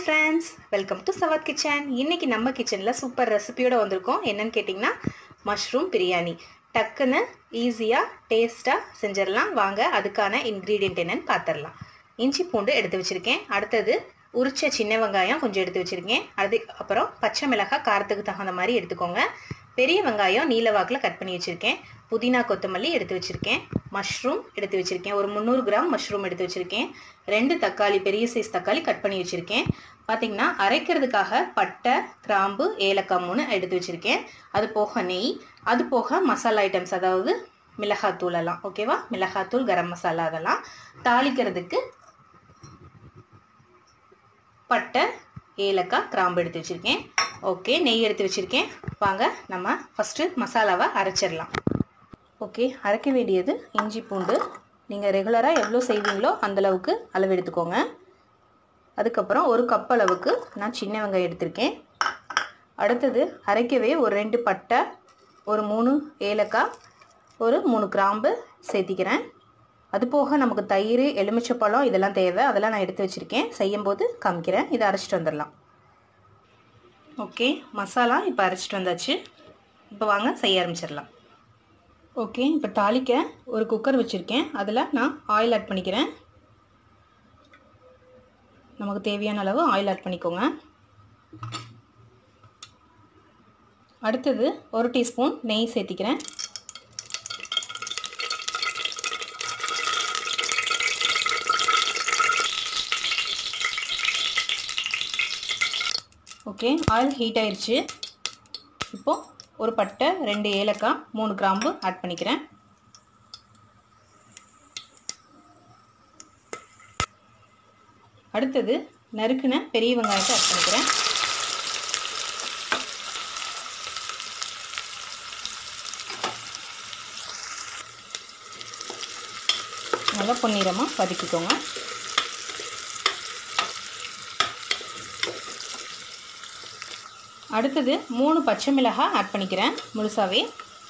friends welcome to Swad kitchen இன்னைக்கு நம்ம கிச்சனில் சூப்பர் ரெசிபியோட வந்திருக்கோம் என்னன்னு கேட்டிங்கன்னா மஷ்ரூம் பிரியாணி டக்குன்னு ஈஸியாக டேஸ்ட்டாக செஞ்சிடலாம் வாங்க அதுக்கான இன்க்ரீடியன்ட் என்னன்னு பார்த்துடலாம் இஞ்சி பூண்டு எடுத்து வச்சுருக்கேன் அடுத்தது உரிச்ச சின்ன வெங்காயம் கொஞ்சம் எடுத்து வச்சுருக்கேன் அது அப்புறம் பச்சை மிளகாய் காரத்துக்கு தகுந்த மாதிரி எடுத்துக்கோங்க பெரிய வெங்காயம் நீல வாக்கில் கட் பண்ணி வச்சுருக்கேன் புதினா கொத்தமல்லி எடுத்து வச்சுருக்கேன் மஷ்ரூம் எடுத்து வச்சுருக்கேன் ஒரு முந்நூறு கிராம் மஷ்ரூம் எடுத்து வச்சுருக்கேன் ரெண்டு தக்காளி பெரிய சைஸ் தக்காளி கட் பண்ணி வச்சுருக்கேன் பார்த்தீங்கன்னா அரைக்கிறதுக்காக பட்டை கிராம்பு ஏலக்காய் மூணு எடுத்து வச்சுருக்கேன் அது போக நெய் அது போக மசாலா ஐட்டம்ஸ் அதாவது மிளகாத்தூள் எல்லாம் ஓகேவா மிளகாத்தூள் கரம் மசாலா அதெல்லாம் தாளிக்கிறதுக்கு பட்டை ஏலக்காய் கிராம்பு எடுத்து வச்சுருக்கேன் ஓகே நெய் எடுத்து வச்சுருக்கேன் வாங்க நம்ம ஃபஸ்ட்டு மசாலாவை அரைச்சிடலாம் ஓகே அரைக்க வேண்டியது இஞ்சி பூண்டு நீங்கள் ரெகுலராக எவ்வளோ செய்வீங்களோ அந்தளவுக்கு அளவு எடுத்துக்கோங்க அதுக்கப்புறம் ஒரு கப் அளவுக்கு நான் சின்ன வெங்காயம் எடுத்திருக்கேன் அடுத்தது அரைக்கவே ஒரு ரெண்டு பட்டை ஒரு மூணு ஏலக்காய் ஒரு மூணு கிராம்பு சேர்த்திக்கிறேன் அது போக நமக்கு தயிர் எலுமிச்சப்பழம் இதெல்லாம் தேவை அதெல்லாம் நான் எடுத்து வச்சுருக்கேன் செய்யும்போது காமிக்கிறேன் இதை அரைச்சிட்டு வந்துடலாம் ஓகே மசாலா இப்போ அரைச்சிட்டு வந்தாச்சு இப்போ வாங்க செய்ய ஆரம்பிச்சிடலாம் ஓகே இப்போ தாளிக்க ஒரு குக்கர் வச்சுருக்கேன் அதில் நான் ஆயில் ஆட் பண்ணிக்கிறேன் நமக்கு தேவையான அளவு ஆயில் ஆட் பண்ணிக்கோங்க அடுத்தது ஒரு டீஸ்பூன் நெய் சேர்த்திக்கிறேன் ஓகே ஆயில் ஹீட் ஆயிடுச்சு இப்போது ஒரு பட்டை ரெண்டு ஏலக்காய் மூணு கிராம்பு ஆட் பண்ணிக்கிறேன் அடுத்தது நறுக்குன பெரிய வெங்காயத்தை ஆட் பண்ணிக்கிறேன் நல்லா பொன்னிறமாக வதக்கிக்கோங்க அடுத்தது மூணு பச்சை மிளகாய் ஆட் பண்ணிக்கிறேன் முழுசாவே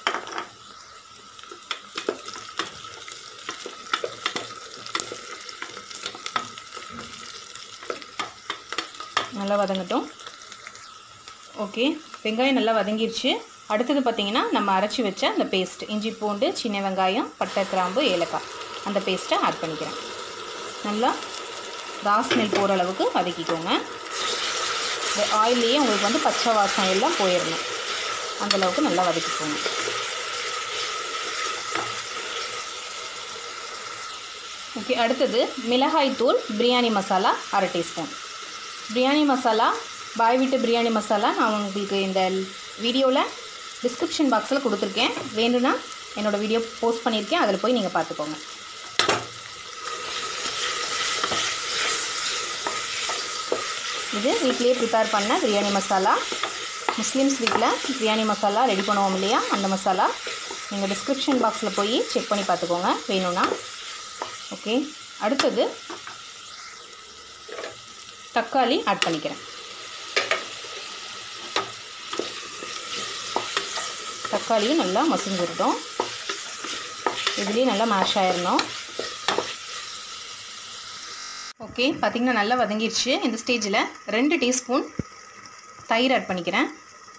நல்லா வதங்கட்டும் ஓகே வெங்காயம் நல்லா வதங்கிருச்சு அடுத்தது பார்த்திங்கன்னா நம்ம அரைச்சி வச்ச அந்த பேஸ்ட் இஞ்சி பூண்டு சின்ன வெங்காயம் பட்டை கிராம்பு ஏலக்காய் அந்த பேஸ்ட்டை ஆட் பண்ணிக்கிறேன் நல்லா ராஸ்மெல் போகிற அளவுக்கு வதக்கிக்கோங்க இந்த ஆயிலையே உங்களுக்கு வந்து பச்சை வாசம் எல்லாம் போயிடணும் அந்தளவுக்கு நல்லா வதக்கிக்கோங்க ஓகே அடுத்தது மிளகாய்த்தூள் பிரியாணி மசாலா அரை டீஸ்பூன் பிரியாணி மசாலா பாய் வீட்டு பிரியாணி மசாலா நான் உங்களுக்கு இந்த வீடியோவில் டிஸ்கிரிப்ஷன் பாக்ஸில் கொடுத்துருக்கேன் வேணும்னா என்னோடய வீடியோ போஸ்ட் பண்ணியிருக்கேன் அதில் போய் நீங்கள் பார்த்துக்கோங்க இது வீட்லேயே ப்ரிப்பேர் பண்ண பிரியாணி மசாலா முஸ்லீம்ஸ் வீட்டில் பிரியாணி மசாலா ரெடி பண்ணுவோம் இல்லையா அந்த மசாலா நீங்கள் டிஸ்கிரிப்ஷன் பாக்ஸில் போய் செக் பண்ணி பார்த்துக்கோங்க வேணும்னா ஓகே அடுத்தது தக்காளி ஆட் பண்ணிக்கிறேன் தக்காளியும் நல்லா மசிஞ்சிருட்டோம் இதுலேயும் நல்லா மேஷ் ஆயிடணும் ஓகே பார்த்திங்கன்னா நல்லா வதங்கிடுச்சு இந்த ஸ்டேஜில் ரெண்டு டீஸ்பூன் தயிர் ஆட் பண்ணிக்கிறேன்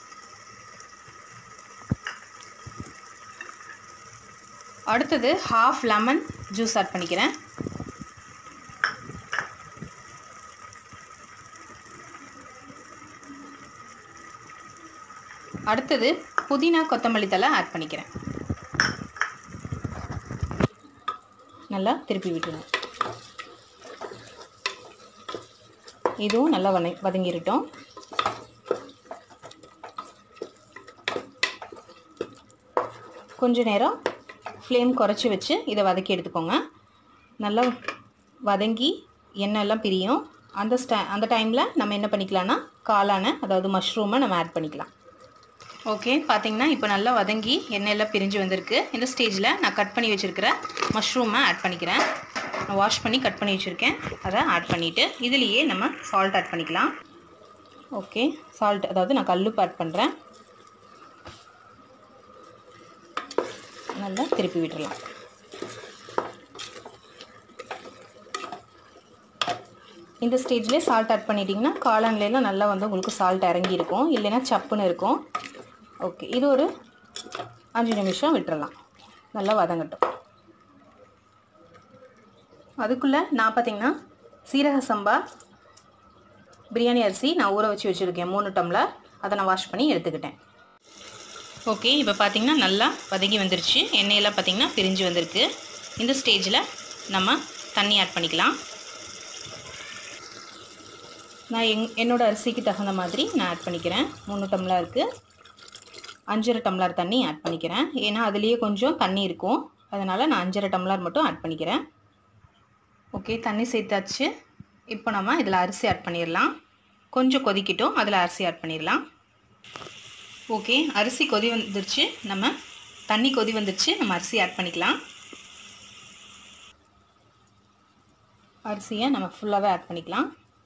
அடுத்தது ஹாஃப் லெமன் ஜூஸ் ஆட் பண்ணிக்கிறேன் அடுத்தது புதினா கொத்தமல்லி தலை ஆட் பண்ணிக்கிறேன் நல்லா திருப்பி விட்டுருங்க இதுவும் நல்லா வத வதங்கிருட்டோம் கொஞ்ச நேரம் ஃப்ளேம் குறைச்சி வச்சு இதை வதக்கி எடுத்துக்கோங்க நல்லா வதங்கி எண்ணெய்லாம் பிரியும் அந்த ஸ்டா அந்த டைமில் நம்ம என்ன பண்ணிக்கலாம்னா காளானை அதாவது மஷ்ரூமை நம்ம ஆட் பண்ணிக்கலாம் ஓகே பார்த்தீங்கன்னா இப்போ நல்லா வதங்கி எண்ணெயெல்லாம் பிரிஞ்சு வந்திருக்கு இந்த ஸ்டேஜில் நான் கட் பண்ணி வச்சுருக்கிற மஷ்ரூமை ஆட் பண்ணிக்கிறேன் நான் வாஷ் பண்ணி கட் பண்ணி வச்சுருக்கேன் அதை ஆட் பண்ணிவிட்டு இதுலேயே நம்ம சால்ட் ஆட் பண்ணிக்கலாம் ஓகே சால்ட் அதாவது நான் கல்லுப்பு ஆட் பண்ணுறேன் நல்லா திருப்பி விட்டுடலாம் இந்த ஸ்டேஜ்லேயே சால்ட் ஆட் பண்ணிட்டீங்கன்னா காளான்லாம் நல்லா வந்து உங்களுக்கு சால்ட் இறங்கி இருக்கும் இல்லைன்னா சப்புன்னு இருக்கும் ஓகே இது ஒரு அஞ்சு நிமிஷம் விட்டுறலாம் நல்லா வதங்கட்டும் அதுக்குள்ளே நான் பார்த்தீங்கன்னா சீரக சம்பா பிரியாணி அரிசி நான் ஊற வச்சு வச்சுருக்கேன் மூணு டம்ளர் அதை நான் வாஷ் பண்ணி எடுத்துக்கிட்டேன் ஓகே இப்போ பார்த்தீங்கன்னா நல்லா வதங்கி வந்துருச்சு எண்ணெயெல்லாம் பார்த்தீங்கன்னா பிரிஞ்சு வந்திருக்கு இந்த ஸ்டேஜில் நம்ம தண்ணி ஆட் பண்ணிக்கலாம் நான் எங் என்னோட அரிசிக்கு தகுந்த மாதிரி நான் ஆட் பண்ணிக்கிறேன் மூணு டம்ளருக்கு அஞ்சரை டம்ளர் தண்ணி ஆட் பண்ணிக்கிறேன் ஏன்னா அதுலேயே கொஞ்சம் தண்ணி இருக்கும் அதனால் நான் அஞ்சரை டம்ளர் மட்டும் ஆட் பண்ணிக்கிறேன் ஓகே தண்ணி சேர்த்தாச்சு இப்போ நம்ம இதில் அரிசி ஆட் பண்ணிடலாம் கொஞ்சம் கொதிக்கிட்டோம் அதில் அரிசி ஆட் பண்ணிடலாம் ஓகே அரிசி கொதி வந்துருச்சு நம்ம தண்ணி கொதி வந்துருச்சு நம்ம அரிசி ஆட் பண்ணிக்கலாம் அரிசியை நம்ம ஃபுல்லாகவே ஆட் பண்ணிக்கலாம்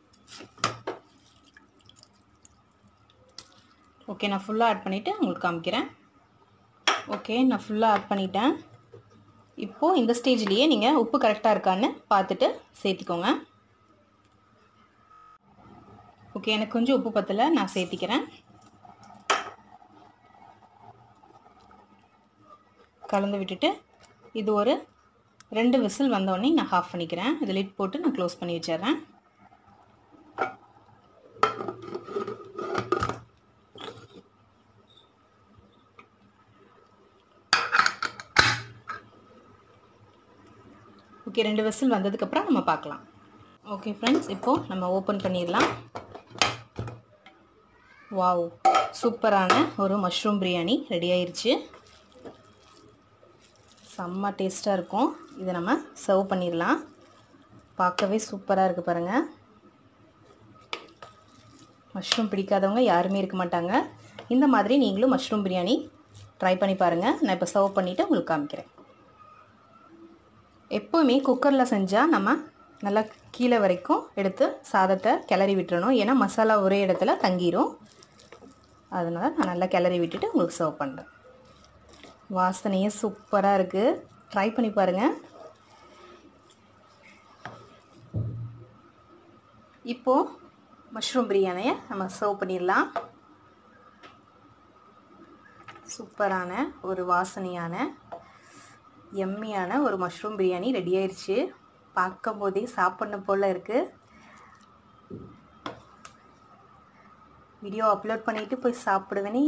ஓகே நான் ஃபுல்லாக ஆட் பண்ணிவிட்டு உங்களுக்கு காமிக்கிறேன் ஓகே நான் ஃபுல்லாக ஆட் பண்ணிட்டேன் இப்போது இந்த ஸ்டேஜ்லேயே நீங்கள் உப்பு கரெக்டாக இருக்கான்னு பார்த்துட்டு சேர்த்திக்கோங்க ஓகே எனக்கு கொஞ்சம் உப்பு பத்தலை நான் சேர்த்திக்கிறேன் கலந்து விட்டுட்டு இது ஒரு ரெண்டு விசில் வந்தோடனே நான் ஆஃப் பண்ணிக்கிறேன் இது லிட் போட்டு நான் க்ளோஸ் பண்ணி வச்சிடுறேன் ஓகே ரெண்டு விசில் வந்ததுக்கப்புறம் நம்ம பார்க்கலாம் ஓகே ஃப்ரெண்ட்ஸ் இப்போது நம்ம ஓப்பன் பண்ணிடலாம் வாவ் சூப்பரான ஒரு மஷ்ரூம் பிரியாணி ரெடி ஆயிருச்சு செம்ம டேஸ்ட்டாக இருக்கும் இதை நம்ம சர்வ் பண்ணிடலாம் பார்க்கவே சூப்பராக இருக்குது பாருங்கள் மஷ்ரூம் பிடிக்காதவங்க யாருமே இருக்க மாட்டாங்க இந்த மாதிரி நீங்களும் மஷ்ரூம் பிரியாணி ட்ரை பண்ணி பாருங்கள் நான் இப்போ சர்வ் பண்ணிவிட்டு உங்களுக்கு காமிக்கிறேன் எப்போவுமே குக்கரில் செஞ்சால் நம்ம நல்லா கீழே வரைக்கும் எடுத்து சாதத்தை கிளறி விட்டுறணும் ஏன்னா மசாலா ஒரே இடத்துல தங்கிரும் அதனால் நான் நல்லா கிளறி விட்டுட்டு உங்களுக்கு சர்வ் பண்ணுறேன் வாசனையே சூப்பராக இருக்குது ட்ரை பண்ணி பாருங்கள் இப்போது மஷ்ரூம் பிரியாணியை நம்ம சர்வ் பண்ணிடலாம் சூப்பரான ஒரு வாசனையான எம்மியான ஒரு மஷ்ரூம் பிரியாணி ரெடி ஆயிடுச்சு பார்க்கும் போதே சாப்பிடணும் போல் இருக்குது வீடியோ அப்லோட் பண்ணிவிட்டு போய் சாப்பிடுவேனே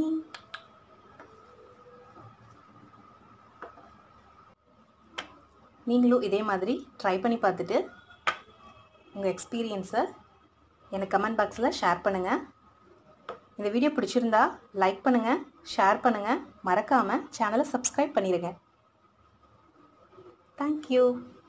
நீங்களும் இதே மாதிரி ட்ரை பண்ணி பார்த்துட்டு உங்கள் எக்ஸ்பீரியன்ஸை எனக்கு கமெண்ட் பாக்ஸில் ஷேர் பண்ணுங்கள் இந்த வீடியோ பிடிச்சிருந்தா லைக் பண்ணுங்கள் ஷேர் பண்ணுங்கள் மறக்காமல் சேனலை சப்ஸ்கிரைப் பண்ணிடுங்க தேங்க்யூ